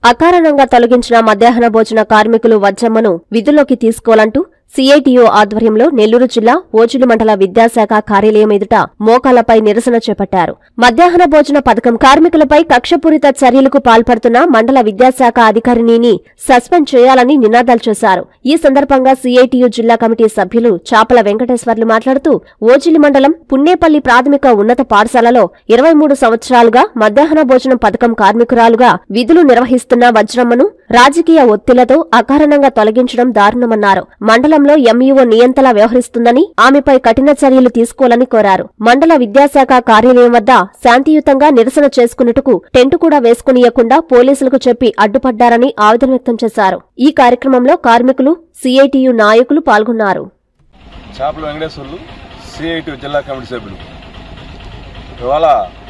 అకారణంగా తొలగించిన మధ్యాహ్న భోజన కార్మికులు వజ్రమ్మను విధుల్లోకి తీసుకోవాలంటూ సిఐటియు ఆధ్వర్యంలో నెల్లూరు జిల్లా ఓజులు మండల విద్యాశాఖ కార్యాలయం ఎదుట మోకాలపై నిరసన చేపట్టారు మధ్యాహ్న భోజన పథకం కార్మికులపై కక్షపూరిత చర్యలకు పాల్పడుతున్న మండల విద్యాశాఖ అధికారిని సస్పెండ్ చేయాలని నినాదాలు చేశారు ఈ సందర్భంగా సిఐటియు జిల్లా కమిటీ సభ్యులు చాపల వెంకటేశ్వర్లు మాట్లాడుతూ ఓజిలి మండలం పున్నేపల్లి ప్రాథమిక ఉన్నత పాఠశాలలో ఇరవై మూడు సంవత్సరాలుగా మధ్యాహ్న భోజనం పథకం కార్మికురాలుగా విధులు నిర్వహిస్తున్న వజ్రమ్మను రాజకీయ ఒత్తిళ్లతో అకారణంగా తొలగించడం దారుణమన్నారు మండలంలో ఎంఈఓ నియంతలా వ్యవహరిస్తుందని ఆమెపై కఠిన చర్యలు తీసుకోవాలని కోరారు మండల విద్యాశాఖ కార్యాలయం వద్ద శాంతియుతంగా నిరసన చేసుకున్నట్టుకు టెంటు కూడా వేసుకునియకుండా పోలీసులకు చెప్పి అడ్డుపడ్డారని ఆవేదన వ్యక్తం చేశారు ఈ కార్యక్రమంలో కార్మికులు సిఐటియు నాయకులు పాల్గొన్నారు చేపల వెంకటేశ్వర్లు సిఐటి జిల్లా కమిటీ సభ్యులు ఇవాళ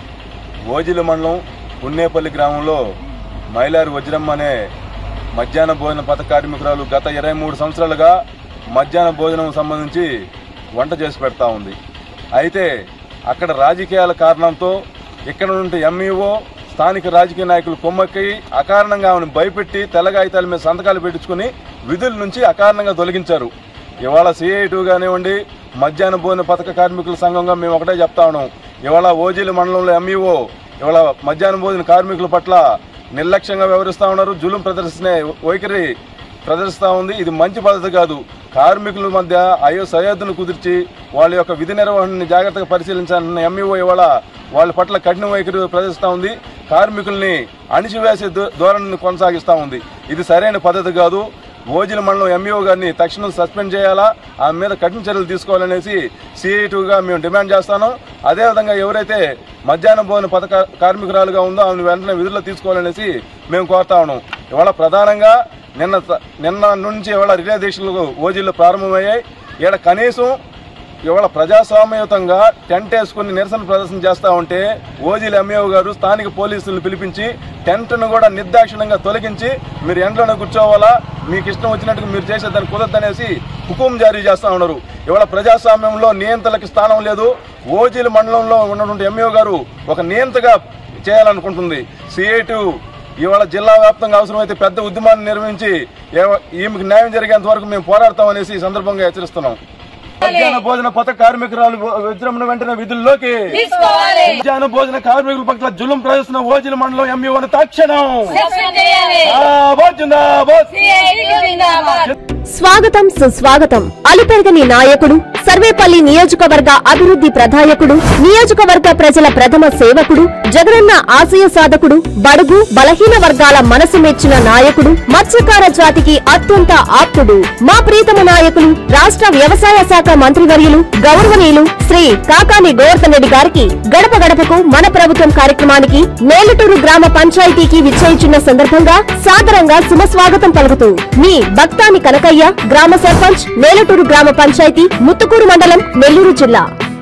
ఓజిలి మండలం ఉన్నేపల్లి గ్రామంలో మైలారి వజ్రమ్మ అనే మధ్యాహ్న భోజన పథక కార్మికురాలు గత ఇరవై మూడు సంవత్సరాలుగా మధ్యాహ్న భోజనం సంబంధించి వంట చేసి పెడతా ఉంది అయితే అక్కడ రాజకీయాల కారణంతో ఇక్కడ నుండి ఎంఈఓ స్థానిక రాజకీయ నాయకులు కొమ్మక్కి అకారణంగా ఆమెను భయపెట్టి తెల్లగాయితాల మీద సంతకాలు పెట్టించుకుని విధుల నుంచి అకారణంగా తొలగించారు ఇవాళ సిఐటు కానివ్వండి మధ్యాహ్న భోజన పథక కార్మికుల సంఘంగా మేము ఒకటే చెప్తా ఉన్నాం ఇవాళ ఓజీల మండలంలో ఎంఈఓ ఇవాళ మధ్యాహ్న భోజన కార్మికుల పట్ల నిర్లక్ష్యంగా వ్యవహరిస్తా ఉన్నారు జులుం ప్రదర్శనే వైఖరి ప్రదర్శిస్తా ఉంది ఇది మంచి పద్ధతి కాదు కార్మికుల మధ్య అయ్యో సయోధ్యను కుదిర్చి వాళ్ళ యొక్క విధి నిర్వహణని జాగ్రత్తగా పరిశీలించాలన్న ఎంఈఓ ఇవాళ వాళ్ళ పట్ల కఠిన వైఖరి ప్రదర్శిస్తా ఉంది కార్మికుల్ని అణిచివేసే ధో- ధోరణిని కొనసాగిస్తా ఉంది ఇది సరైన పద్ధతి కాదు ఓజిల మండలం ఎంఈఓ గారిని తక్షణం సస్పెండ్ చేయాలా ఆమె మీద కఠిన చర్యలు తీసుకోవాలనేసి సిఐటుగా మేము డిమాండ్ చేస్తాను అదేవిధంగా ఎవరైతే మధ్యాహ్న భోజన పథక కార్మికురాలుగా ఉందో ఆమెను వెంటనే విధుల్లో తీసుకోవాలనేసి మేము కోరుతా ఉన్నాం ఇవాళ ప్రధానంగా నిన్న త- నిన్న నుంచి ఇవాళ రిలే దీక్షలు ఓజీల్లో ప్రారంభమయ్యాయి ఇక్కడ కనీసం ఇవాళ ప్రజాస్వామ్యయుతంగా టెంట్ వేసుకుని నిరసన ప్రదర్శన చేస్తా ఉంటే ఓజీల ఎంఏఓ గారు స్థానిక పోలీసులను పిలిపించి టెంట్ను కూడా నిర్దాక్షిణ్యంగా తొలగించి మీరు ఎండ్లోనే కూర్చోవాలా మీకు ఇష్టం వచ్చినట్టుగా మీరు చేసేదాన్ని కుదరదనేసి హుకుం జారీ చేస్తా ఉన్నారు ఇవాళ ప్రజాస్వామ్యంలో నియంత్రణకి స్థానం లేదు ఓజీల మండలంలో ఉన్నటువంటి ఎంఏఓ గారు ఒక నియంతగా చేయాలనుకుంటుంది సిఐటు ఇవాళ జిల్లా వ్యాప్తంగా అవసరమైతే పెద్ద ఉద్యమాన్ని నిర్వహించి ఏవ- ఈమెకు న్యాయం జరిగేంత వరకు మేము పోరాడతామనేసి ఈ సందర్భంగా హెచ్చరిస్తున్నాం మధ్యాహ్న భోజన పథక కార్మికురాలు విజృంభణ వెంటనే విధుల్లోకి తీసుకోవాలి మధ్యాహ్న భోజన కార్మికుల పట్ల జులుం ప్రదర్శన ఓజిల మండలం ఎంఈఓని తక్షణం సస్పెండ్ చేయాలి జిందాబాద్, జిందాబాద్. సిఐటికి జిందాబాద్ స్వాగతం సుస్వాగతం అలుపెరగని నాయకుడు సర్వేపల్లి నియోజకవర్గ అభివృద్ధి ప్రదాయకుడు నియోజకవర్గ ప్రజల ప్రథమ సేవకుడు జగనన్న ఆశయ సాధకుడు బడుగు బలహీన వర్గాల మనసు మెచ్చిన నాయకుడు మత్స్యకార జాతికి అత్యంత ఆప్తుడు మా ప్రీతమ నాయకులు రాష్ట్ర వ్యవసాయ శాఖ మంత్రివర్యులు గౌరవనీయులు శ్రీ కాకాని గోవర్ధన్ రెడ్డి గారికి గడప గడపకు మన ప్రభుత్వం కార్యక్రమానికి నేలటూరు గ్రామ పంచాయతీకి విచ్చేయించిన సందర్భంగా సాదరంగా సుమస్వాగతం పలుకుతూ మీ భక్తాని కనకయ్య గ్రామ సర్పంచ్ నేలటూరు గ్రామ పంచాయతీ ముత్తుకూరు మండలం నెల్లూరు జిల్లా